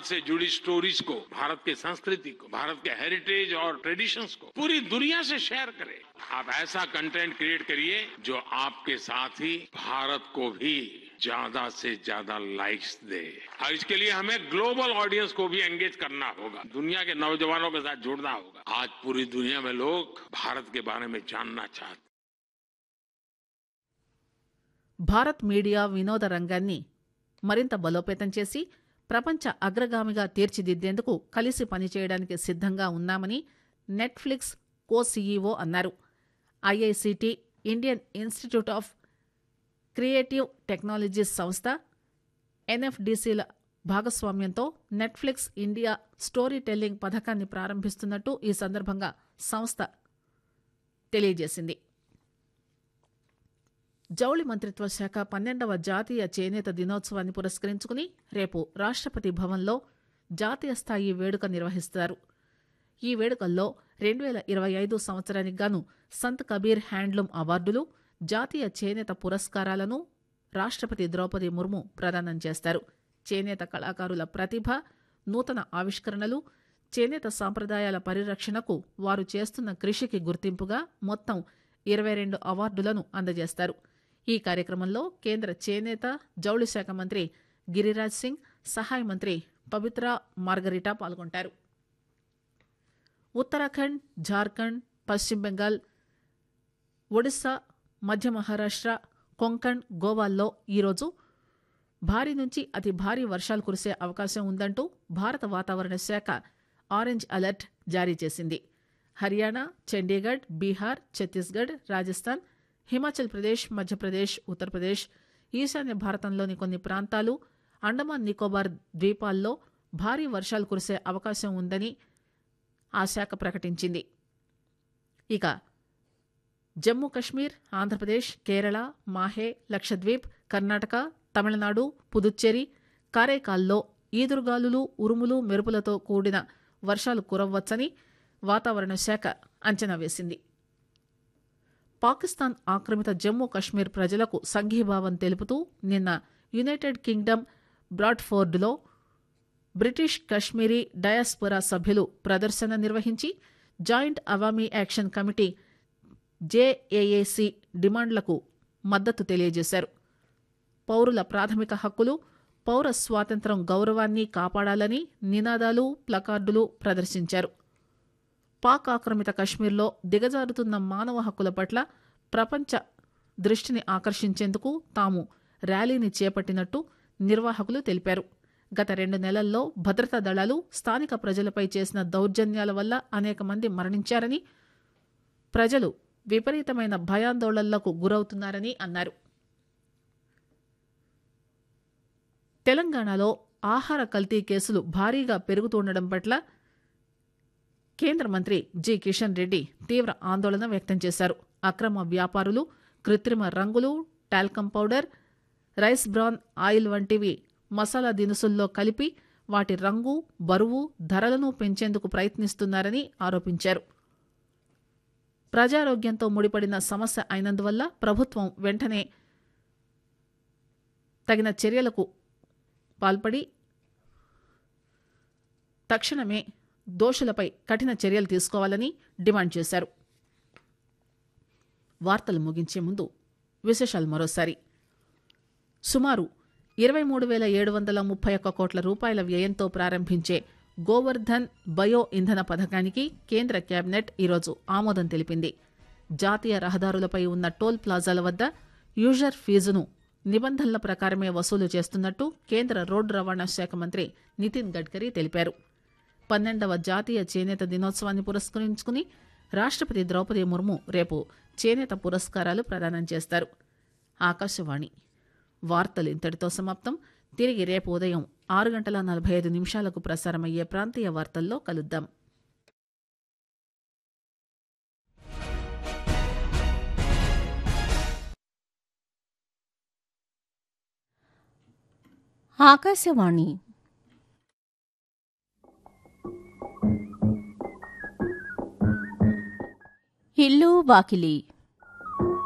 से जुड़ी स्टोरीज को भारत की संस्कृति को भारत के हेरिटेज और ट्रेडिशंस को पूरी दुनिया से शेयर करें आप ऐसा कंटेंट क्रिएट करिए जो आपके साथ ही भारत को भी ज्यादा से ज्यादा लाइक्स दे और इसके लिए हमें ग्लोबल ऑडियंस को भी एंगेज करना होगा दुनिया के नौजवानों के साथ जुड़ना होगा आज पूरी दुनिया में लोग भारत के बारे में जानना चाहते భారత్ మీడియా వినోద రంగాన్ని మరింత బలోపేతం చేసి ప్రపంచ అగ్రగామిగా తీర్చిదిద్దేందుకు కలిసి పనిచేయడానికి సిద్ధంగా ఉన్నామని నెట్ఫ్లిక్స్ కో సీఈఓ అన్నారు IICT Indian institute of creative technologies సంస్థ ఎన్ఎఫ్డిసిల భాగస్వామ్యంతో నెట్ఫ్లిక్స్ ఇండియా స్టోరీ టెల్లింగ్ పథకాన్ని ప్రారంభిస్తున్నట్టు ఈ సందర్భంగా సంస్థ తెలియజేసింది జౌళి మంత్రిత్వ శాఖ పన్నెండవ జాతీయ చేనేత దినోత్సవాన్ని పురస్కరించుకుని రేపు రాష్టపతి భవన్లో జాతీయ స్థాయి వేడుక నిర్వహిస్తారు ఈ వేడుకల్లో రెండు వేల ఇరవై ఐదు సంవత్సరానికి గాను సంత్ కబీర్ హ్యాండ్లూమ్ అవార్డులు జాతీయ చేనేత పురస్కారాలను రాష్టపతి ద్రౌపది ముర్ము ప్రదానం చేస్తారు చేనేత కళాకారుల ప్రతిభ నూతన ఆవిష్కరణలు చేనేత సాంప్రదాయాల పరిరక్షణకు వారు చేస్తున్న కృషికి గుర్తింపుగా మొత్తం ఇరవై రెండు అవార్డులను అందజేస్తారు ఈ కార్యక్రమంలో కేంద్ర చేనేత జౌళి శాఖ మంత్రి గిరిరాజ్ సింగ్ సహాయ మంత్రి పవిత్ర మార్గరిటా పాల్గొంటారు ఉత్తరాఖండ్ జార్ఖండ్ పశ్చిమ బెంగాల్ ఒడిశా మధ్య మహారాష్ట్ర కొంకణ్ గోవాల్లో ఈరోజు భారీ నుంచి అతి భారీ వర్షాలు కురిసే అవకాశం ఉందంటూ భారత వాతావరణ శాఖ ఆరెంజ్ అలర్ట్ జారీ చేసింది హర్యానా చండీగఢ్ బీహార్ ఛత్తీస్గఢ్ రాజస్థాన్ హిమాచల్ ప్రదేశ్ మధ్యప్రదేశ్ ఉత్తరప్రదేశ్ ఈశాన్య భారతంలోని కొన్ని ప్రాంతాలు అండమాన్ నికోబార్ ద్వీపాల్లో భారీ వర్షాలు కురిసే అవకాశం ఉందని ఆ శాఖ ప్రకటించింది ఇక జమ్మూ కశ్మీర్ ఆంధ్రప్రదేశ్ కేరళ మాహే లక్షద్వీప్ కర్ణాటక తమిళనాడు పుదుచ్చేరి కారైకాల్లో ఈదురుగాలులు ఉరుములు మెరుపులతో కూడిన వర్షాలు కురవ్వచ్చని వాతావరణ శాఖ అంచనా వేసింది పాకిస్తాన్ ఆక్రమిత జమ్మూ కశ్మీర్ ప్రజలకు సంఘీభావం తెలుపుతూ నిన్న యునైటెడ్ కింగ్డమ్ బ్రాడ్ఫోర్డ్లో బ్రిటిష్ కశ్మీరీ డయాస్పొరా సభ్యులు ప్రదర్శన నిర్వహించి joint Awami action committee JAAC డిమాండ్లకు మద్దతు తెలియజేశారు పౌరుల ప్రాథమిక హక్కులు పౌర స్వాతంత్రం గౌరవాన్ని కాపాడాలని నినాదాలు ప్లకార్డులు ప్రదర్శించారు పాక్ ఆక్రమిత కశ్మీర్లో దిగజారుతున్న మానవ హక్కుల పట్ల ప్రపంచ దృష్టిని ఆకర్షించేందుకు తాము ర్యాలీని చేపట్టినట్టు నిర్వాహకులు తెలిపారు గత రెండు నెలల్లో భద్రతా దళాలు స్థానిక ప్రజలపై చేసిన దౌర్జన్యాల వల్ల అనేక మంది మరణించారని ప్రజలు విపరీతమైన భయాందోళనలకు గురవుతున్నారని అన్నారు తెలంగాణలో ఆహార కల్తీ కేసులు భారీగా పెరుగుతుండడం పట్ల కేంద్ర మంత్రి జి కిషన్ రెడ్డి తీవ్ర ఆందోళన వ్యక్తం చేశారు అక్రమ వ్యాపారులు కృత్రిమ రంగులు talcum powder rice bran oil వంటివి మసాలా దినుసుల్లో కలిపి వాటి రంగు బరువు ధరలను పెంచేందుకు ప్రయత్నిస్తున్నారని ఆరోపించారు ప్రజారోగ్యంతో ముడిపడిన సమస్య అయినందువల్ల ప్రభుత్వం వెంటనే తగిన చర్యలకు పాల్పడి తక్షణమే దోషులపై కఠిన చర్యలు తీసుకోవాలని డిమాండ్ చేశారు వార్తలు ముగించే ముందు విశేషాలు మరోసారి సుమారు ఇరవై మూడు వేల ఏడు వందల ముప్పై ఒక్క కోట్ల రూపాయల వ్యయంతో ప్రారంభించే గోవర్ధన్ బయో ఇంధన పథకానికి కేంద్ర కేబినెట్ ఈరోజు ఆమోదం తెలిపింది జాతీయ రహదారులపై ఉన్న టోల్ ప్లాజాల వద్ద యూజర్ ఫీజును నిబంధనల ప్రకారమే వసూలు చేస్తున్నట్టు కేంద్ర రోడ్డు రవాణా శాఖ మంత్రి నితిన్ గడ్కరీ తెలిపారు పన్నెండవ జాతీయ చేనేత దినోత్సవాన్ని పురస్కరించుకుని రాష్టపతి ద్రౌపది ముర్ము రేపు చేనేత పురస్కారాలు ప్రదానం చేస్తారు ఆకాశవాణి వార్తలు ఇంతటితో సమాప్తం తిరిగి రేపు ఉదయం ఆరు గంటల నలభై ఐదు నిమిషాలకు ప్రసారమయ్యే ప్రాంతీయ వార్తల్లో కలుద్దాం ఆకాశవాణి ఇల్లు వాకిలి